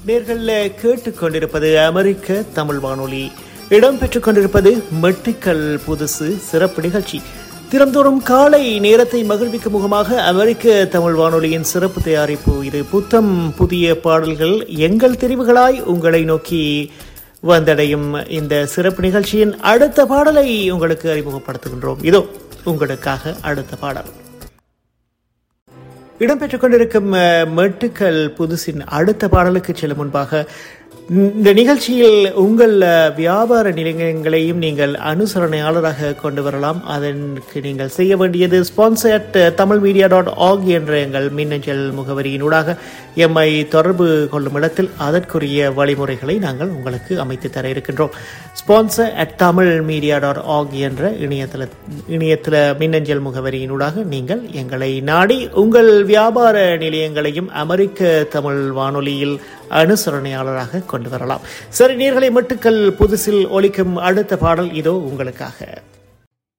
நேர்கள் கேட்டுக்கொண்டிருப்பது அமெரிக்க தமிழ் வானொலி இடம்பெற்றுக் கொண்டிருப்பது மெட்டிக்கல் புதுசு சிறப்பு நிகழ்ச்சி தினந்தோறும் காலை நேரத்தை மகிழ்விக்கும் முகமாக அமெரிக்க தமிழ் வானொலியின் சிறப்பு தயாரிப்பு இது புத்தம் புதிய பாடல்கள் எங்கள் தெரிவுகளாய் உங்களை நோக்கி வந்தடையும் இந்த சிறப்பு நிகழ்ச்சியின் அடுத்த பாடலை உங்களுக்கு அறிமுகப்படுத்துகின்றோம் இதோ உங்களுக்காக அடுத்த பாடல் இடம்பெற்றுக் கொண்டிருக்கும் அஹ், மெட்டுக்கள் புதுசின் அடுத்த பாடலுக்கு செல்லும் முன்பாக இந்த நிகழ்ச்சியில் உங்கள் அஹ், வியாபார நிலையங்களையும் நீங்கள் அனுசரணையாளராக கொண்டு வரலாம் அதற்கு நீங்கள் செய்ய வேண்டியது sponsored Tamil media dot org என்ற எங்கள் மின்னஞ்சல் முகவரியினூடாக எம்மை தொடர்பு கொள்ளும் இடத்தில் அதற்குரிய வழிமுறைகளை நாங்கள் உங்களுக்கு அமைத்து தர இருக்கின்றோம் sponsor at Tamil media dot org என்ற இணையதள இணையதள மின்னஞ்சல் முகவரியினூடாக நீங்கள் எங்களை நாடி உங்கள் வியாபார நிலையங்களையும் அமெரிக்க தமிழ் வானொலியில் அனுசரணையாளராக கொண்டு வரலாம் சரி நீர்களை மட்டுக்கள் புதுசில் ஒலிக்கும் அடுத்த பாடல் இதோ உங்களுக்காக